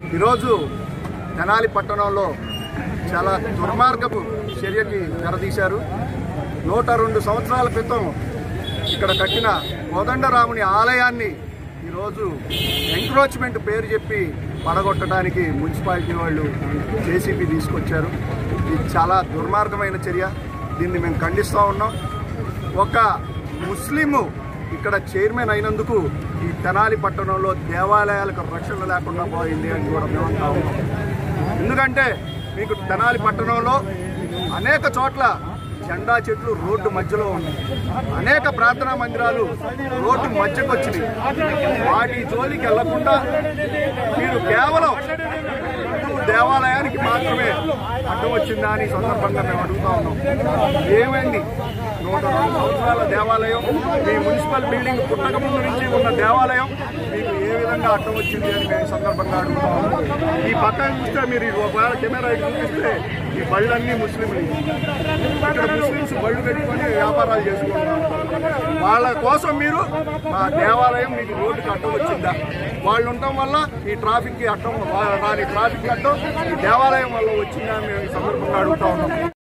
ఈరోజు తెనాలి పట్టణంలో చాలా దుర్మార్గపు చర్యకి తెరదీశారు నూట రెండు సంవత్సరాల క్రితం ఇక్కడ కట్టిన కోదండరాముని ఆలయాన్ని ఈరోజు ఎంక్రోచ్మెంట్ పేరు చెప్పి పడగొట్టడానికి మున్సిపాలిటీ వాళ్ళు జేసీబీ తీసుకొచ్చారు ఇది చాలా దుర్మార్గమైన చర్య దీన్ని మేము ఖండిస్తూ ఉన్నాం ఒక ముస్లిము ఇక్కడ చైర్మన్ అయినందుకు ఈ తెనాలి పట్టణంలో దేవాలయాలకు రక్షణ లేకుండా పోయింది అని కూడా మేము అంటా ఉన్నాం ఎందుకంటే మీకు తెనాలి పట్టణంలో అనేక చోట్ల జెండా చెట్లు రోడ్డు మధ్యలో ఉన్నాయి అనేక ప్రార్థనా మందిరాలు రోడ్డు మధ్యకు వచ్చినాయి వాటి జోలికి వెళ్లకుండా మీరు కేవలం హిందూ దేవాలయానికి మాత్రమే అడ్డం వచ్చిందా అని ఈ సందర్భంగా మేము అడుగుతా ఉన్నాం ఏమైంది నూట రెండు సంవత్సరాల దేవాలయం మీ మున్సిపల్ బిల్డింగ్ పుట్టక ముందు నుంచి ఉన్న దేవాలయం మీకు ఏ విధంగా అడ్డం వచ్చింది అని మేము ఈ సందర్భంగా అడుగుతా ఉన్నాం ఈ పక్కన చూస్తే మీరు ఈ ఒకవేళ కెమెరా ఇటు చూపిస్తే ఈ బళ్ళన్నీ ముస్లింలు ఇక్కడ ముస్లింస్ బళ్ళు పెట్టుకొని వ్యాపారాలు చేసుకుంటున్నారు వాళ్ళ కోసం మీరు మా దేవాలయం మీకు రోడ్డుకి అడ్డం వచ్చిందా వాళ్ళు ఉండటం వల్ల ఈ ట్రాఫిక్కి అడ్డం దాని ట్రాఫిక్ అడ్డం ఈ దేవాలయం వల్ల వచ్చిందా అని మేము ఈ సందర్భంగా అడుగుతా ఉన్నాం